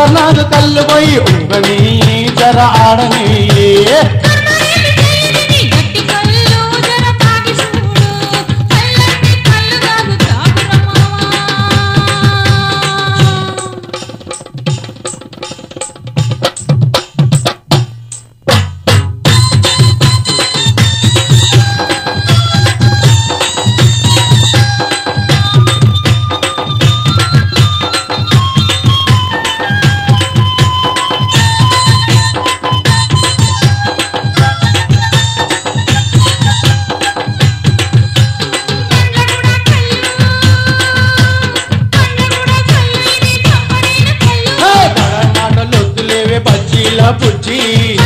ఖతర్నాకు కళ్ళు పోయి ఉంగని జర ఆడని గట్టి కళ్ళు జర తాగి చూడు కళ్ళంటి కళ్ళు కాదు తాగురమావా హే, పరాయి మాటలు వద్దులేవే బజ్జీల పుచ్చి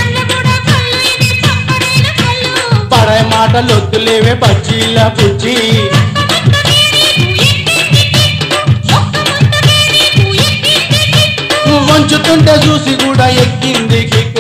పడాయి మాటలు వద్దులేవే బజ్జీల పుచ్చి నువ్వు వంచుతుంటే చూసి కూడా ఎక్కింది కిక్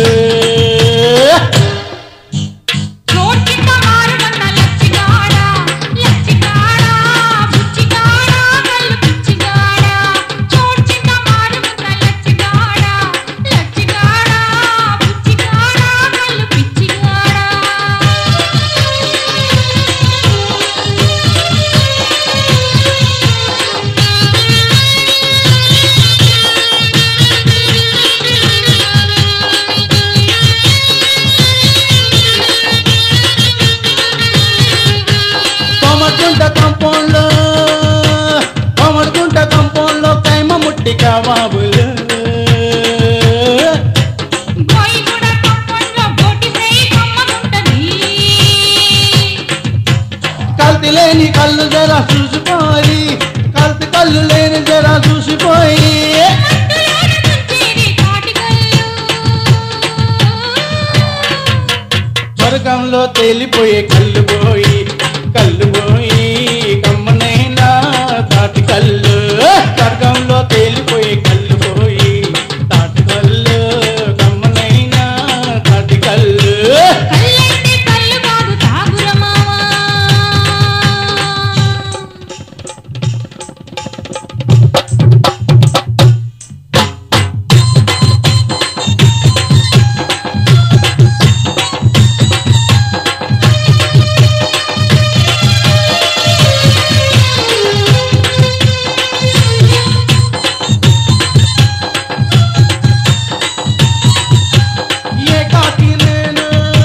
కోమడుకుంట కంపౌండ్లో కోమడుకుంట కంపౌండ్లో కైమ ముట్టి కబాబులు కల్తీ లేని కళ్ళు జర చూసిపోయి కల్తీ కళ్ళు లేని జర చూసిపోయి స్వర్గంలో తేలిపోయే కళ్ళు పోయి కళ్ళు పోయి కమ్మనైనా తాటి కళ్ళు స్వర్గంలో తేలిపోయే కళ్ళు పోయి తాటి కళ్ళు కమ్మనైనా తాటి కళ్ళు కళ్ళంటి కళ్ళు కాదు తాగురమావా ఏ కాకి నేను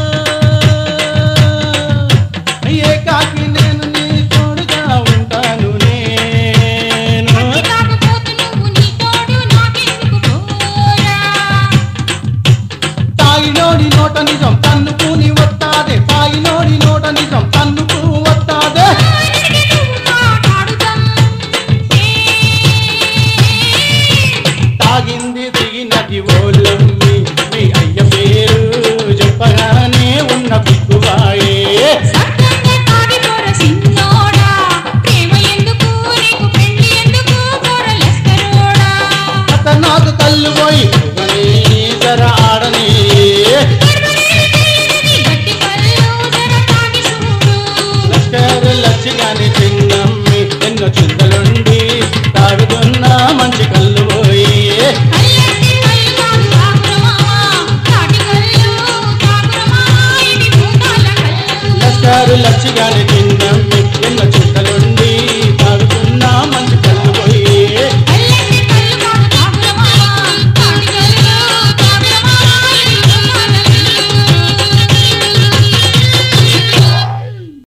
ఏ కాకి నేను నీ తోడుగా ఉంటాను నేను అతి కాకపోతే నువ్వు నీ తోడు నాకెందుకు పోరా తాయినోడి నోట నిజం తన్నుకుని వస్తాదే తాయినోడి నోట నిజం తన్నుకు వస్తాదే తాగింది దిగినది ఓలమ్మి మీ అయ్య పేరు చెప్పగానే ఉన్న బిక్కువాయే అత నాకు కళ్ళు పోయి జర ఆడని లష్కరు లచ్చిగాని చిన్నమ్మి ఎన్నో చింతలుండి తాగుతున్నా మంచి కళ్ళు పోయి లష్కరు లచ్చిగాని